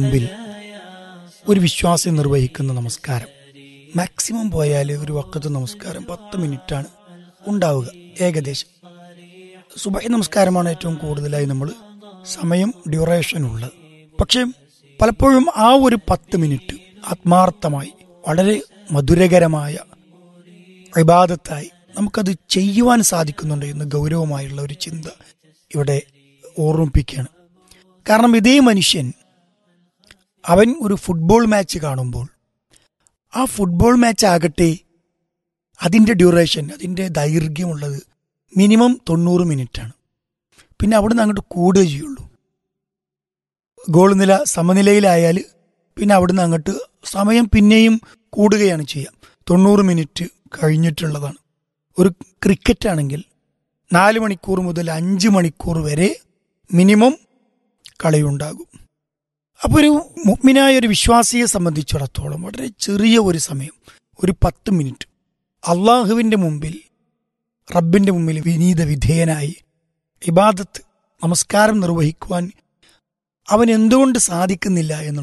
മുമ്പിൽ ഒരു വിശ്വാസി നിർവഹിക്കുന്ന നമസ്കാരം മാക്സിമം പോയാൽ ഒരു വക്കത്ത് നമസ്കാരം പത്ത് മിനിറ്റാണ് ഉണ്ടാവുക ഏകദേശം സുബൈ നമസ്കാരമാണ് ഏറ്റവും കൂടുതലായി നമ്മൾ സമയം ഡ്യൂറേഷൻ ഉള്ളത് പക്ഷേ പലപ്പോഴും ആ ഒരു പത്ത് മിനിറ്റ് ആത്മാർത്ഥമായി വളരെ മധുരകരമായ ഇബാദത്തായി നമുക്കത് ചെയ്യുവാൻ സാധിക്കുന്നുണ്ട് എന്ന് ഗൗരവമായുള്ള ഒരു ചിന്ത ഇവിടെ ഓർമ്മിപ്പിക്കുകയാണ് കാരണം ഇതേ മനുഷ്യൻ അവൻ ഒരു ഫുട്ബോൾ മാച്ച് കാണുമ്പോൾ ആ ഫുട്ബോൾ മാച്ച് ആകട്ടെ അതിൻ്റെ ഡ്യൂറേഷൻ അതിൻ്റെ ദൈർഘ്യമുള്ളത് മിനിമം തൊണ്ണൂറ് മിനിറ്റാണ് പിന്നെ അവിടെ നിന്ന് അങ്ങോട്ട് കൂടുകയേ ചെയ്യുള്ളൂ ഗോൾ നില സമനിലയിലായാൽ പിന്നെ അവിടുന്ന് അങ്ങോട്ട് സമയം പിന്നെയും കൂടുകയാണ് ചെയ്യുക തൊണ്ണൂറ് മിനിറ്റ് കഴിഞ്ഞിട്ടുള്ളതാണ് ഒരു ക്രിക്കറ്റ് ആണെങ്കിൽ നാല് മണിക്കൂർ മുതൽ അഞ്ച് മണിക്കൂർ വരെ മിനിമം കളിയുണ്ടാകും അപ്പോൾ ഒരു മുഗ്മിനായ ഒരു വിശ്വാസിയെ സംബന്ധിച്ചിടത്തോളം വളരെ ചെറിയ ഒരു സമയം ഒരു പത്ത് മിനിറ്റ് അള്ളാഹുവിൻ്റെ മുമ്പിൽ റബ്ബിൻ്റെ മുമ്പിൽ വിനീത വിധേയനായി ഇബാദത്ത് നമസ്കാരം നിർവഹിക്കുവാൻ അവൻ എന്തുകൊണ്ട് സാധിക്കുന്നില്ല എന്നുള്ള